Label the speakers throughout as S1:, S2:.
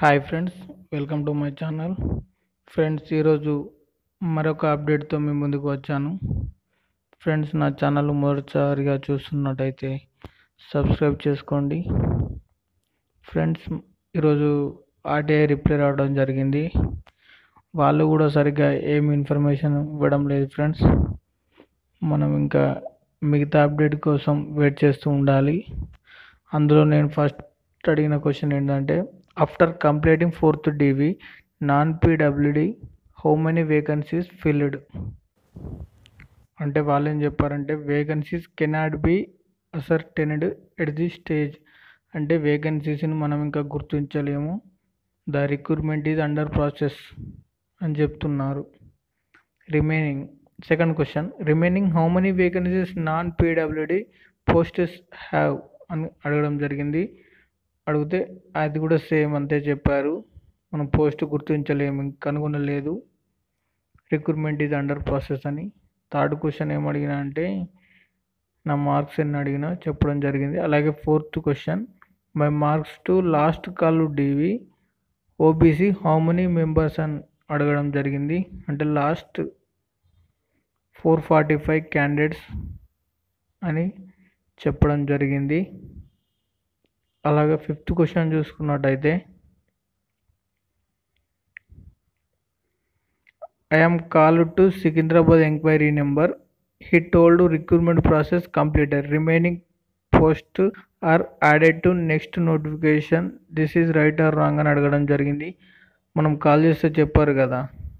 S1: hi friends welcome to my channel friends ఈరోజు మరొక అప్డేట్తో మీ ముందుకు వచ్చాను ఫ్రెండ్స్ నా ఛానల్ మొదటిసారిగా చూస్తున్నట్టయితే సబ్స్క్రైబ్ చేసుకోండి ఫ్రెండ్స్ ఈరోజు ఆర్టీఐ రిప్లై రావడం జరిగింది వాళ్ళు కూడా సరిగ్గా ఏం ఇన్ఫర్మేషన్ ఇవ్వడం లేదు ఫ్రెండ్స్ మనం ఇంకా మిగతా అప్డేట్ కోసం వెయిట్ చేస్తూ ఉండాలి అందులో నేను ఫస్ట్ అడిగిన క్వశ్చన్ ఏంటంటే after completing fourth DV non PWD how many vacancies filled అంటే వాళ్ళు ఏం చెప్పారంటే vacancies cannot be ascertained at the stage అంటే వేకెన్సీస్ని మనం ఇంకా గుర్తించలేము the recruitment is under process అని చెప్తున్నారు remaining second question remaining how many vacancies non PWD posts have అని అడగడం జరిగింది అడిగితే అది కూడా సేమ్ అంతే చెప్పారు మనం పోస్ట్ గుర్తించలేము కనుగొనలేదు రిక్రూట్మెంట్ ఈజ్ అండర్ ప్రాసెస్ అని థర్డ్ క్వశ్చన్ ఏం అడిగినా అంటే నా మార్క్స్ ఎన్ని అడిగినా చెప్పడం జరిగింది అలాగే fourth question my marks to last call DV OBC how many members అని అడగడం జరిగింది అంటే last four forty five candidates అని చెప్పడం జరిగింది అలాగే ఫిఫ్త్ క్వశ్చన్ చూసుకున్నట్టయితే I'm call to Secunderabad enquiry number he told recruitment process completed remaining post are added to next notification this is right or wrong అని అడగడం జరిగింది మనం కాల్ చేస్తే చెప్పారు కదా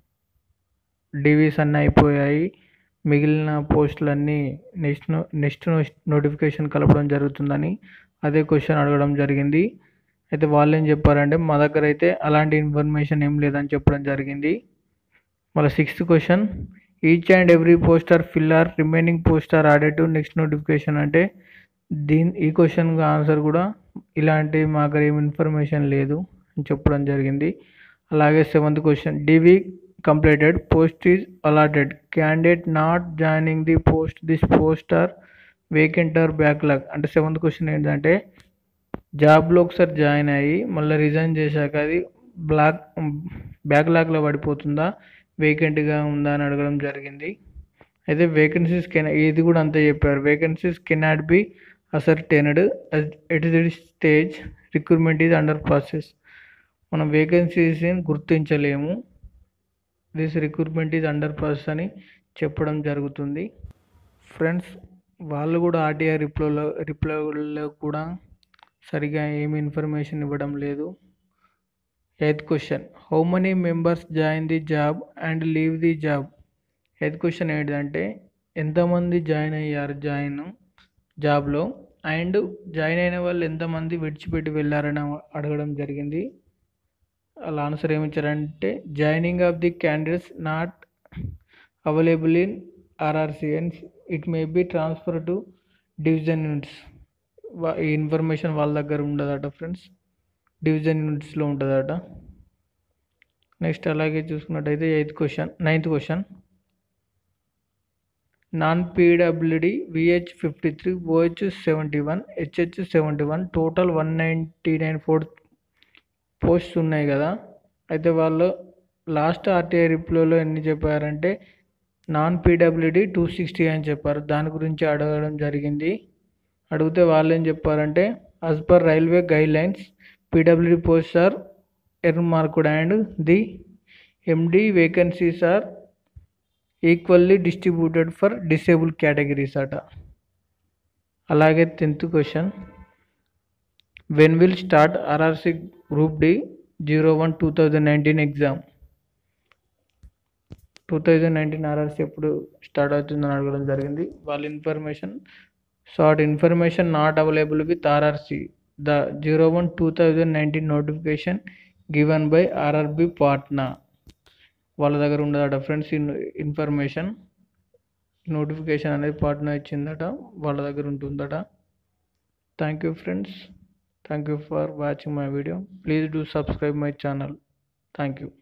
S1: డివీస్ అన్నీ అయిపోయాయి మిగిలిన పోస్టులన్నీ నెక్స్ట్ నెక్స్ట్ నోటిఫికేషన్ కలపడం జరుగుతుందని అదే క్వశ్చన్ అడగడం జరిగింది అయితే వాళ్ళు ఏం చెప్పారంటే మా దగ్గర అయితే అలాంటి ఇన్ఫర్మేషన్ ఏం లేదని చెప్పడం జరిగింది మళ్ళీ sixth question each and every posts are fill or remaining posts are added to next notification అంటే దీని ఈ క్వశ్చన్ ఆన్సర్ కూడా ఇలాంటి మా దగ్గర ఏం ఇన్ఫర్మేషన్ లేదు అని చెప్పడం జరిగింది అలాగే seventh question DV completed post is allotted candidate not joining the post this posts are vacant or backlog అంటే సెవెంత్ క్వశ్చన్ ఏంటంటే జాబ్లో ఒకసారి జాయిన్ అయ్యి మళ్ళీ రిజైన్ చేశాక అది బ్లాక్ బ్యాక్లాగ్లో పడిపోతుందా వేకెంట్గా ఉందా అని అడగడం జరిగింది అయితే వేకెన్సీస్ కెన్ ఇది కూడా అంతే చెప్పారు vacancies cannot be ascertained at the stage recruitment is under process మనం వేకెన్సీస్ని గుర్తించలేము this recruitment is under process అని చెప్పడం జరుగుతుంది ఫ్రెండ్స్ వాళ్ళు కూడా ఆర్టీఆర్ రిప్లైలో రిప్లైలో కూడా సరిగా ఏమి ఇన్ఫర్మేషన్ ఇవ్వడం లేదు eighth question how many members join the job and leave the job eighth question ఏంటంటే ఎంతమంది జాయిన్ అయ్యారు జాయిన్ జాబ్లో అండ్ జాయిన్ అయిన వాళ్ళు ఎంతమంది విడిచిపెట్టి వెళ్ళారని అడగడం జరిగింది వాళ్ళ ఆన్సర్ ఏమిచ్చారంటే joining of the candidates not available in RRCs it may be transfer to division units ఈ ఇన్ఫర్మేషన్ వాళ్ళ దగ్గర ఉండదట ఫ్రెండ్స్ డివిజన్ యూనిట్స్లో ఉంటుందట నెక్స్ట్ అలాగే చూసుకున్నట్టయితే eighth question ninth question non PWD VH fifty three OH seventy one HH seventy one total one ninety nine four posts ఉన్నాయి కదా అయితే వాళ్ళు లాస్ట్ ఆర్టీఐ రిప్లోలో ఎన్ని చెప్పారంటే నాన్ పీడబ్ల్యూడి టూ సిక్స్టీ అని చెప్పారు దాని గురించి అడగడం జరిగింది అడిగితే వాళ్ళు ఏం చెప్పారంటే as per railway guidelines PWD post are earmarked and the ND vacancies are equally distributed for disable categories అట అలాగే tenth question when will start RRC group D zero one two thousand nineteen exam two thousand nineteen RRC ఎప్పుడు start అవుతుందని అడగడం జరిగింది వాళ్ళ information short information not available with RRC the zero one two thousand nineteen notification given by RRB Patna వాళ్ళ దగ్గర ఉండదట friends information notification అనేది పాట్నా ఇచ్చిందట వాళ్ళ దగ్గర ఉంటుందట thank you friends thank you for watching my video please do subscribe my channel thank you